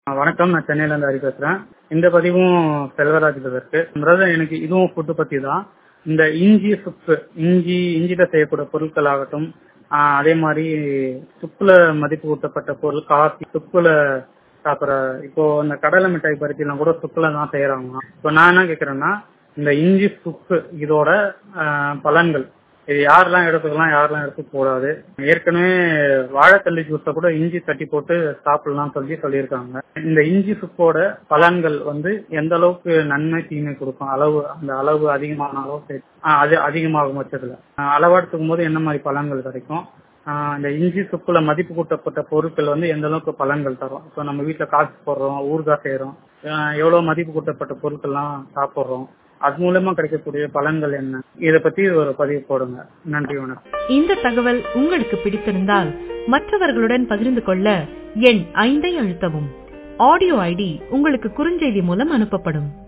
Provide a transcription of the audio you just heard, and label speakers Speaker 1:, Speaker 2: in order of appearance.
Speaker 1: வணக்கம் நான் சென்னையில இருந்து ஹரி பேசுறேன் இந்த பதிவும் செல்வராஜ் இதற்கு பிரதர் எனக்கு இதுவும் ஃபுட்டு பத்தி தான் இந்த இஞ்சி சுப்பு இஞ்சி இஞ்சில செய்யக்கூடிய பொருட்கள் ஆகட்டும் ஆஹ் அதே மாதிரி சுப்புல மதிப்பு கூட்டப்பட்ட பொருள் காஃபி சுப்புல சாப்பிட்ற இப்போ இந்த கடலை மிட்டாய் பருத்தி எல்லாம் கூட சுப்புல தான் செய்யறாங்க இப்போ நான் என்ன கேக்குறேன்னா இந்த இஞ்சி சுப்பு இதோட ஆஹ் பலன்கள் இது யாரெல்லாம் எடுத்துக்கலாம் யாரெல்லாம் எடுத்துக்க கூடாது ஏற்கனவே வாழைத்தள்ளி ஜூஸ கூட இஞ்சி தட்டி போட்டு சாப்பிடலாம் சொல்லி சொல்லியிருக்காங்க இந்த இஞ்சி சுப்போட பலன்கள் வந்து எந்த அளவுக்கு நன்மை தீமை கொடுக்கும் அளவு அந்த அளவு அதிகமான அளவு ஆஹ் அது அதிகமாகும் பட்சத்துல ஆஹ் அளவெடுத்துக்கும் போது என்ன மாதிரி பலன்கள் கிடைக்கும் ஆஹ் இந்த இஞ்சி சுப்புல மதிப்பு கூட்டப்பட்ட பொருட்கள் வந்து எந்த அளவுக்கு பலன்கள் தரும் இப்போ நம்ம வீட்டுல காசு போடுறோம் ஊறுகாய் செய்யறோம் ஆஹ் எவ்வளவு மதிப்பு கூட்டப்பட்ட பொருட்கள்லாம் சாப்பிடுறோம் அது மூலமா கிடைக்கக்கூடிய பலன்கள் என்ன இத பத்தி ஒரு பதிவு போடுங்க நன்றி வணக்கம்
Speaker 2: இந்த தகவல் உங்களுக்கு பிடித்திருந்தால் மற்றவர்களுடன் பகிர்ந்து கொள்ள எண் ஐந்தை அழுத்தவும் ஆடியோ ஐடி உங்களுக்கு குறுஞ்செய்தி மூலம் அனுப்பப்படும்